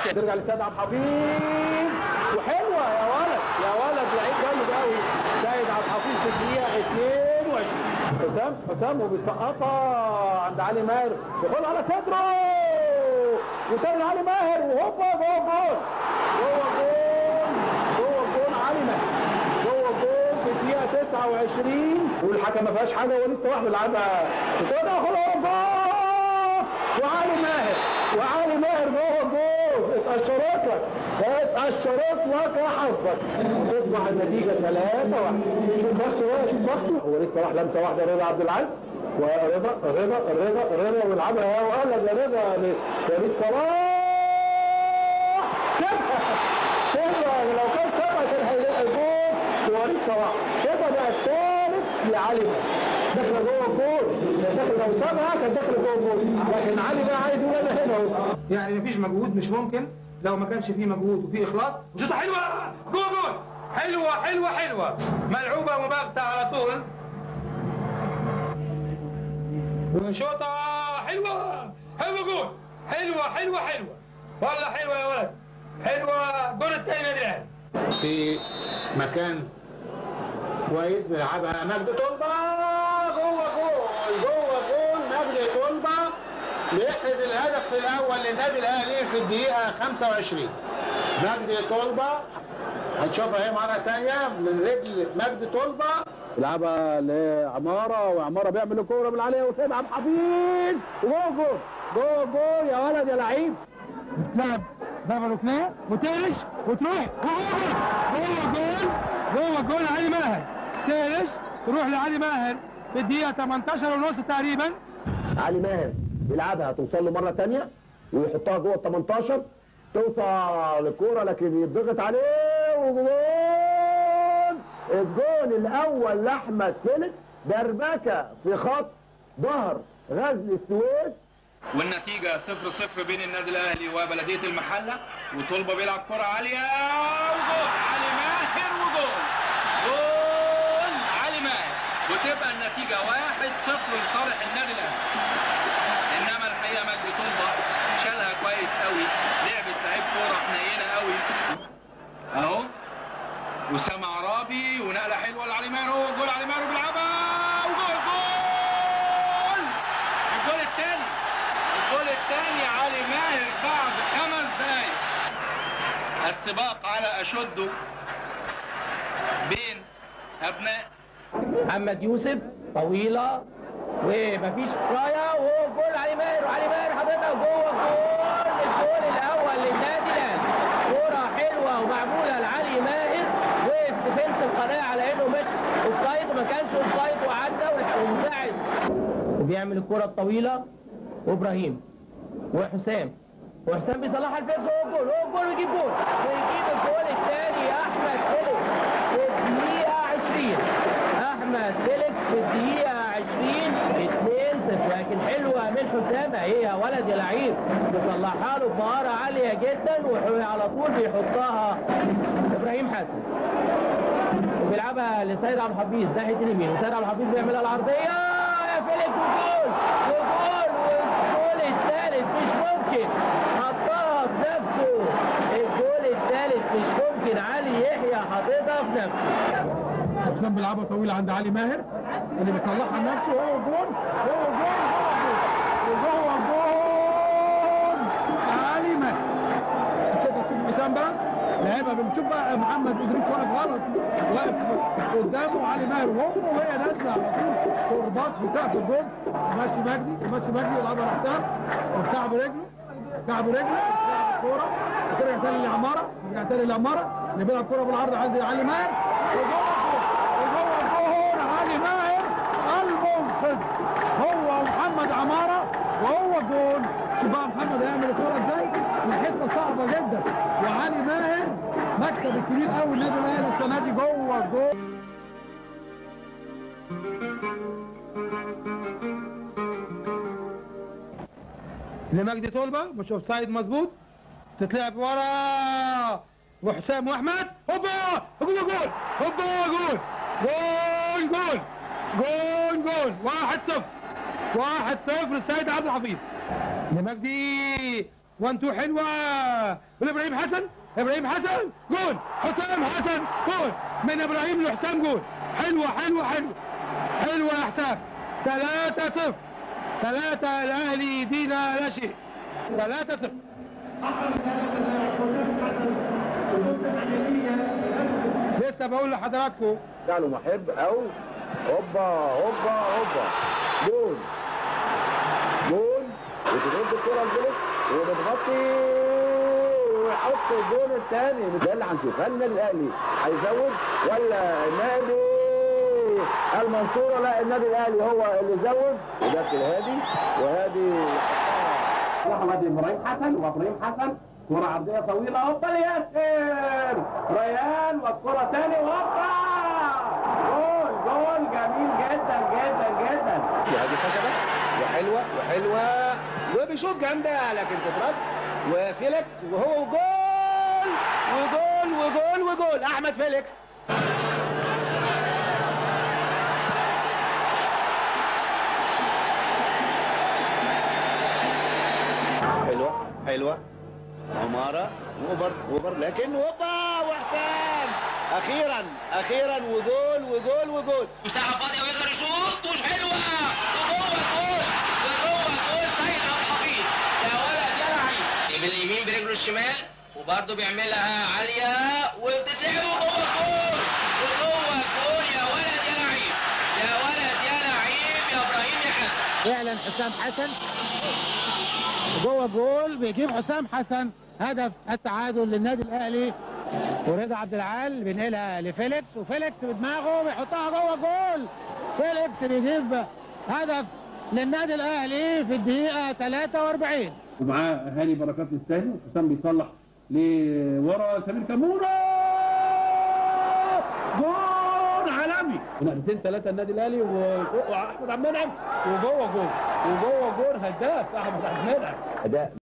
ترجع لسيد عبد الحفيظ وحلوه يا ولد يا ولد لعيب جامد قوي سيد عبد الحفيظ في الدقيقه 22 حسام حسام وبيسقطها عند علي ماهر يدخل على صدره وتاني علي ماهر وهوبا جوه جول جوه جول جوه جول علي ماهر جوه جول في الدقيقه 29 والحكم ما فيهاش حاجه هو لسه واحد بيلعبها تدخل هو جول وعلي ماهر وعلي ماهر جوه جول اتأشرت لك اتأشرت لك يا حظك تصبح النتيجة 3 1 شوف بخته بقى شوف بخته هو لسه راح لمسة واحدة رضا عبد العال ورضا رضا رضا رضا ويلعبها يا ولد يا رضا لوليد صلاح شبهة شبهة لو كان شبهة كان هيلاقي جول لوليد صلاح شبهة بقى الثالث لعلي ماهر داخله جوه الجول داخل لو سابها كانت داخله جوه الجول لكن علي بقى عايز يقول انا هنا اهو يعني مفيش مجهود مش ممكن لو ما كانش فيه مجهود وفيه اخلاص شوطه حلوه جول جول حلوه حلوه حلوه ملعوبه مباغته على طول وشوطه حلوه حلوه جول حلوه حلوه حلوه والله حلوه يا ولد حلوه جول التاني نادي الاهلي في مكان كويس بيلعبها مجدي طلبة جوه جول جوه جول مجدي طلبة بيحرز الهدف الأول للنادي الأهلي في الدقيقة 25 مجدي طلبة هتشوفها اهي مرة تانية من رجل مجدي طلبة يلعبها لعمارة وعمارة بيعمل الكورة من عليها وسيد عبد الحفيظ وجوه جول جوه جول يا ولد يا لعيب تلعب ضربه ركنيه وتقلش وتروح جوه جول جوه جول علي ماهر تقلش تروح لعلي ماهر في الدقيقه 18 ونص تقريبا علي ماهر يلعبها توصل له مرة تانية ويحطها جوه ال 18 توصل الكورة لكن يضغط عليه وجول الجول الأول لأحمد فيليكس دربكة في خط ظهر غزل السويس والنتيجة صفر صفر بين النادي الأهلي وبلدية المحلة وطلبة بيلعب كرة عالية وجول علي ماهر وجول جول علي ماهر وتبقى النتيجة واحد صفر لصالح النادي الأهلي إنما الحقيقة مجدي طلبة شالها كويس قوي لعبت لعيب كورة حنينة قوي أهو وسام عرابي ونقلة حلوة لعلي ماهر جول علي ماهر بيلعبها وجول جول الجول الثاني الجول الثاني علي ماهر بعد خمس دقايق السباق على أشده بين أبناء محمد يوسف طويله ومفيش رايه وجول علي ماهر وعلي ماهر حاططها جوه الجول الجول الاول للنادي الاهلي كوره حلوه ومعموله لعلي ماهر وقف ديفنس القناه على انه مش اوفسايد وما كانش اوفسايد وعدى والح- ومساعد وبيعمل الكره الطويله وابراهيم وحسام وحسام بيصلحها لفيكس هو جول هو جول ويجيب جول ويجيب الجول الثاني احمد فيليكس في الدقيقه 20 احمد فيليكس في الدقيقه 20 2 0 لكن حلوه من حسام اهي يا ولد يا لعيب بيصلحها له بمهاره عاليه جدا وعلى طول بيحطها ابراهيم حسن وبيلعبها لسيد عبد الحفيظ ناحيه اليمين وسيد عبد الحفيظ بيعملها العرضيه يا فيليكس وجول وجول والجول الثالث مش ممكن حطها بنفسه الجول الثالث مش ممكن علي يحيى حاططها بنفسه حسام بيلعبها طويله عند علي ماهر اللي بيصلحها لنفسه هو جول هو جول وجوه جول علي ماهر شوف شوف حسام بقى لعبها بنشوف بقى محمد ادريس واقف غلط واقف قدامه علي ماهر وهو وهي نازله على طول ترباط بتاعت الجول ماشي مجدي ماشي مجدي يلعبها لحسام وبتاع برجله بتاع برجله بتاع الكوره ترجع تاني لعماره ترجع تاني لعماره اللي بيلعب كوره بالعرض عند علي ماهر وجوه جول علي ماهر المنقذ هو ومحمد عماره وهو جول شوف بقى محمد هيعمل الكوره ازاي الحته صعبه جدا وعلي ماهر مكتب الكبير قوي النادي الاهلي السنه دي جوه الجول لمجدي طلبه مش اوف سايد مظبوط تتلعب ورا وحسام واحمد هوبا جوه جول هوبا جول جول جول جول جول واحد صفر واحد صفر السيد عبد الحفيظ لمجدي 1 2 حلوه والابراهيم حسن ابراهيم حسن جول حسام حسن جول من ابراهيم لحسام جول حلوه حلوه حلوه حلوه يا حسام 3 0 3 الاهلي يدينا لا شيء 3 0 لسه بقول لحضراتكم قالوا محب او هوبا هوبا هوبا جول جول وترد الكره لجول وبتغطي ويحط الجول الثاني ده اللي هنشوف هل النادي الاهلي هيزود ولا النادي المنصوره لا النادي الاهلي هو اللي زود وده الهادي وهادي محمد ابراهيم حسن وابراهيم حسن كرة عرضية طويلة هوبا لياسر ريان والكرة تاني هوبا جول جول جميل جدا جدا جدا هذه خشبة وحلوة وحلوة وبيشوط جامدة لكن تترد وفيليكس وهو جول وجول وجول وجول أحمد فيليكس حلوة حلوة عمارة اوفر اوفر لكن هوبا وحسام اخيرا اخيرا وجول وجول وجول مساحة فاضية ويقدر يشوط وش حلوة وجوه الجول وجوه الجول سيد عبد الحفيظ يا ولد يا لعيب باليمين برجله الشمال وبرضه بيعملها عالية وبتتلعب وجوه الجول وجوه الجول يا ولد يا لعيب يا ولد يا لعيب يا ابراهيم يا حسن فعلا حسام حسن جوه جول بيجيب حسام حسن هدف التعادل للنادي الاهلي ورضا عبد العال بينقلها لفيليكس وفيليكس بدماغه بيحطها جوه جول فيليكس بيجيب هدف للنادي الاهلي في الدقيقه 43 ومعاه هاني بركات الثاني حسام بيصلح لورا سمير كمونه جول عالمي ونقلتين ثلاثه النادي الاهلي واحمد عبد المنعم وجوه جول وجوه جول هداف احمد عبد المنعم اداء